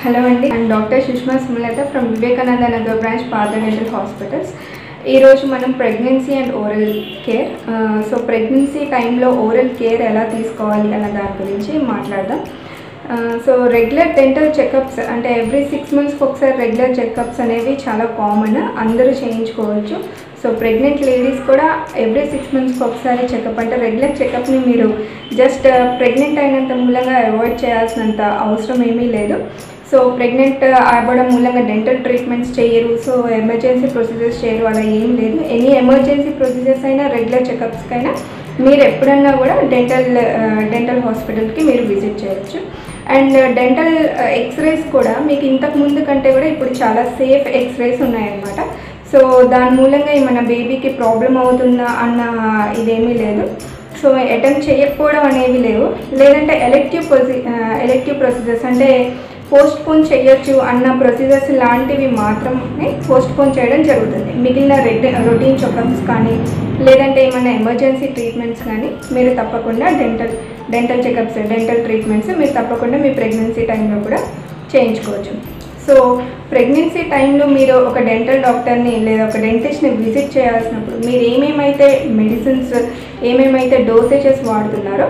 hello అండి and doctor Sushma Sumalatha from Vivekananda Nagar branch Partha dental hospitals ఈరోజు మనం pregnancy and oral care so pregnancy టైంలో oral care ఎలా తీసుకోవాలి అన్న దాని గురించి మాట్లాడదాం సో రెగ్యులర్ డెంటల్ చెకప్స్ అంటే ఎవ్రీ సిక్స్ మంత్స్కి ఒకసారి రెగ్యులర్ చెకప్స్ అనేవి చాలా కామన్ అందరూ చేయించుకోవచ్చు సో ప్రెగ్నెంట్ లేడీస్ కూడా ఎవ్రీ సిక్స్ మంత్స్కి ఒకసారి చెకప్ అంటే రెగ్యులర్ చెకప్ని మీరు జస్ట్ ప్రెగ్నెంట్ అయినంత మూలంగా అవాయిడ్ చేయాల్సినంత అవసరం ఏమీ లేదు సో ప్రెగ్నెంట్ అవ్వడం మూలంగా డెంటల్ ట్రీట్మెంట్స్ చేయరు సో ఎమర్జెన్సీ ప్రొసీజర్స్ చేయరు అలా ఏం లేదు ఎనీ ఎమర్జెన్సీ ప్రొసీజర్స్ అయినా రెగ్యులర్ చెకప్స్కైనా మీరు ఎప్పుడన్నా కూడా డెంటల్ డెంటల్ హాస్పిటల్కి మీరు విజిట్ చేయొచ్చు అండ్ డెంటల్ ఎక్స్రేస్ కూడా మీకు ఇంతకు ముందు కంటే కూడా ఇప్పుడు చాలా సేఫ్ ఎక్స్రేస్ ఉన్నాయన్నమాట సో దాని మూలంగా మన బేబీకి ప్రాబ్లం అవుతుందా అన్న ఇదేమీ లేదు సో అటెంప్ట్ చేయకపోవడం అనేవి లేవు లేదంటే ఎలెక్టివ్ ప్రొసీ ఎలెక్టివ్ ప్రొసీజర్స్ అంటే పోస్ట్ పోన్ చేయొచ్చు అన్న ప్రొసీజర్స్ లాంటివి మాత్రమే పోస్ట్ పోన్ చేయడం జరుగుతుంది మిగిలిన రెడ్ రొటీన్ చెకప్స్ కానీ లేదంటే ఏమైనా ఎమర్జెన్సీ ట్రీట్మెంట్స్ కానీ మీరు తప్పకుండా dental dental checkups dental treatments మీరు తప్పకుండా మీ ప్రెగ్నెన్సీ టైంలో కూడా చేయించుకోవచ్చు సో ప్రెగ్నెన్సీ టైంలో మీరు ఒక డెంటల్ డాక్టర్ని లేదా ఒక డెంటిస్ట్ని విజిట్ చేయాల్సినప్పుడు మీరు ఏమేమైతే మెడిసిన్స్ ఏమేమైతే డోసేజెస్ వాడుతున్నారో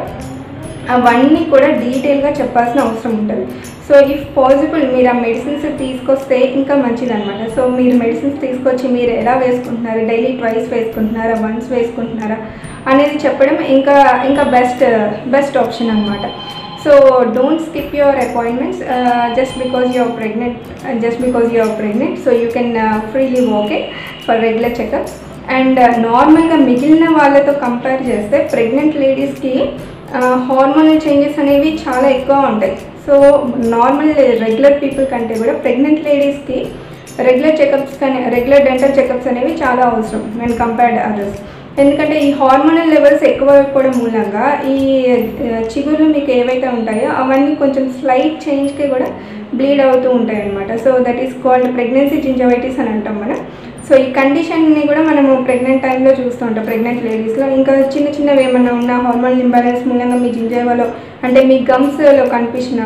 అవన్నీ కూడా డీటెయిల్గా చెప్పాల్సిన అవసరం ఉంటుంది సో ఇఫ్ పాసిబుల్ మీరు ఆ మెడిసిన్స్ తీసుకొస్తే ఇంకా మంచిదన్నమాట సో మీరు మెడిసిన్స్ తీసుకొచ్చి మీరు ఎలా వేసుకుంటున్నారు డైలీ ట్వైస్ వేసుకుంటున్నారా వన్స్ వేసుకుంటున్నారా అనేది చెప్పడం ఇంకా ఇంకా బెస్ట్ బెస్ట్ ఆప్షన్ అనమాట so don't skip your appointments just because you are pregnant just because you are pregnant so you can freely walk it for regular checkups and నార్మల్గా మిగిలిన వాళ్ళతో కంపేర్ చేస్తే ప్రెగ్నెంట్ లేడీస్కి హార్మోనల్ చేంజెస్ అనేవి చాలా ఎక్కువ ఉంటాయి సో నార్మల్ రెగ్యులర్ పీపుల్ కంటే కూడా ప్రెగ్నెంట్ లేడీస్కి రెగ్యులర్ చెకప్స్ కానీ రెగ్యులర్ డెంటల్ చెకప్స్ అనేవి చాలా అవసరం వెన్ కంపేర్డ్ అదర్స్ ఎందుకంటే ఈ హార్మోనల్ లెవెల్స్ ఎక్కువ అయిపోవడం మూలంగా ఈ చిగురు మీకు ఏవైతే ఉంటాయో అవన్నీ కొంచెం స్లైట్ చేంజ్కి కూడా బ్లీడ్ అవుతూ ఉంటాయి అనమాట so that is called pregnancy gingivitis అని అంటాం మనం సో ఈ కండిషన్ని కూడా మనము ప్రెగ్నెంట్ టైంలో చూస్తూ ఉంటాం ప్రెగ్నెంట్ లేడీస్లో ఇంకా చిన్న చిన్నవి ఏమన్నా ఉన్న హార్మోన్ ఇంబ్యాలెన్స్ మూలంగా మీ జింజేవాలో అంటే మీ గమ్స్లో కనిపించిన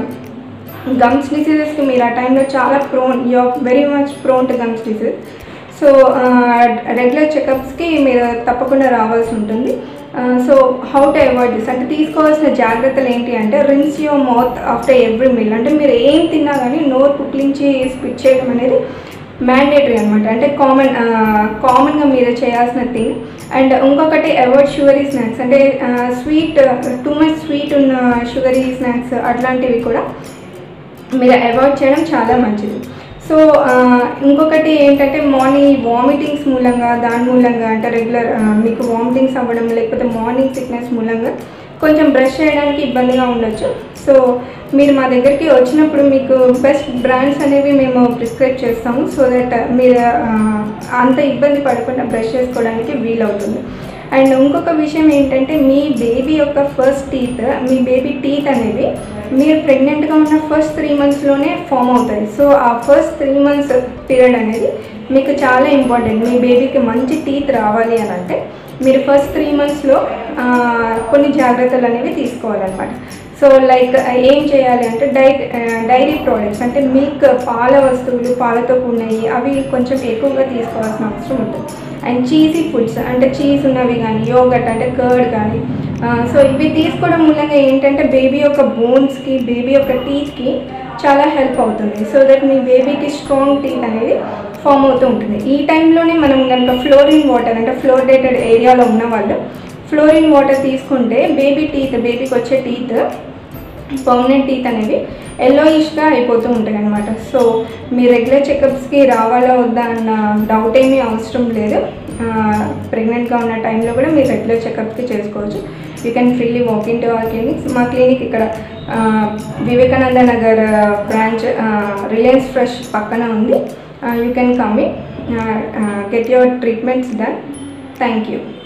గమ్స్ డిసీజెస్కి మీరు ఆ టైంలో చాలా prone you very much prone to gums disease so regular చెకప్స్కి మీరు తప్పకుండా రావాల్సి ఉంటుంది so how to avoid this అంటే తీసుకోవాల్సిన జాగ్రత్తలు ఏంటి అంటే rinse your mouth after every meal అంటే మీరు ఏం తిన్నా కానీ నోరు పుక్లించి స్పిట్ చేయడం అనేది మ్యాండేటరీ అనమాట అంటే కామన్ కామన్గా మీరు చేయాల్సిన థింగ్ అండ్ ఇంకొకటి అవాయిడ్ షుగరీ స్నాక్స్ అంటే స్వీట్ టూ మచ్ స్వీట్ ఉన్న షుగరీ స్నాక్స్ అట్లాంటివి కూడా మీరు అవాయిడ్ చేయడం చాలా మంచిది సో ఇంకొకటి ఏంటంటే మార్నింగ్ వామిటింగ్స్ మూలంగా దాని మూలంగా అంటే రెగ్యులర్ మీకు వామిటింగ్స్ అవ్వడం లేకపోతే మార్నింగ్ సిక్నెస్ మూలంగా కొంచెం బ్రష్ చేయడానికి ఇబ్బందిగా ఉండొచ్చు సో మీరు మా దగ్గరికి వచ్చినప్పుడు మీకు బెస్ట్ బ్రాండ్స్ అనేవి మేము ప్రిస్క్రైబ్ చేస్తాము సో దట్ మీరు అంత ఇబ్బంది పడకుండా బ్రష్ చేసుకోవడానికి వీలవుతుంది అండ్ ఇంకొక విషయం ఏంటంటే మీ బేబీ యొక్క ఫస్ట్ టీత్ మీ బేబీ టీత్ అనేవి మీరు ప్రెగ్నెంట్గా ఉన్న ఫస్ట్ త్రీ మంత్స్లోనే ఫామ్ అవుతాయి సో ఆ ఫస్ట్ త్రీ మంత్స్ పీరియడ్ అనేది మీకు చాలా ఇంపార్టెంట్ మీ బేబీకి మంచి టీత్ రావాలి అని అంటే మీరు ఫస్ట్ త్రీ మంత్స్లో కొన్ని జాగ్రత్తలు అనేవి తీసుకోవాలన్నమాట సో లైక్ ఏం చేయాలి అంటే డై డైరీ ప్రోడక్ట్స్ అంటే మిల్క్ పాల వస్తువులు పాలతో కూడినవి అవి కొంచెం ఎక్కువగా తీసుకోవాల్సిన అవసరం ఉంటుంది అండ్ చీజీ ఫుడ్స్ అంటే చీజ్ ఉన్నవి కానీ యోగట్ అంటే కర్డ్ కానీ సో ఇవి తీసుకోవడం మూలంగా ఏంటంటే బేబీ యొక్క బోన్స్కి బేబీ యొక్క టీత్కి చాలా హెల్ప్ అవుతుంది సో దట్ మీ బేబీకి స్ట్రాంగ్ టీత్ అనేది ఫామ్ అవుతూ ఉంటుంది ఈ టైంలోనే మనం కనుక ఫ్లోరిన్ వాటర్ అంటే ఫ్లోరిడేటెడ్ ఏరియాలో ఉన్న వాళ్ళు ఫ్లోరిన్ వాటర్ తీసుకుంటే బేబీ టీత్ బేబీకి వచ్చే టీత్ పర్మనెంట్ టీత్ అనేవి ఎల్లోయిష్గా అయిపోతూ ఉంటాయి అనమాట సో మీ రెగ్యులర్ చెకప్స్కి రావాలా వద్దా అన్న డౌట్ ఏమీ అవసరం లేదు ప్రెగ్నెంట్గా ఉన్న టైంలో కూడా మీరు రెగ్యులర్ చెకప్స్కి చేసుకోవచ్చు you can freely walk in to our clinics మా క్లినిక్ ఇక్కడ Vivekananda Nagar branch Reliance Fresh పక్కన ఉంది you can come in get your treatments done thank you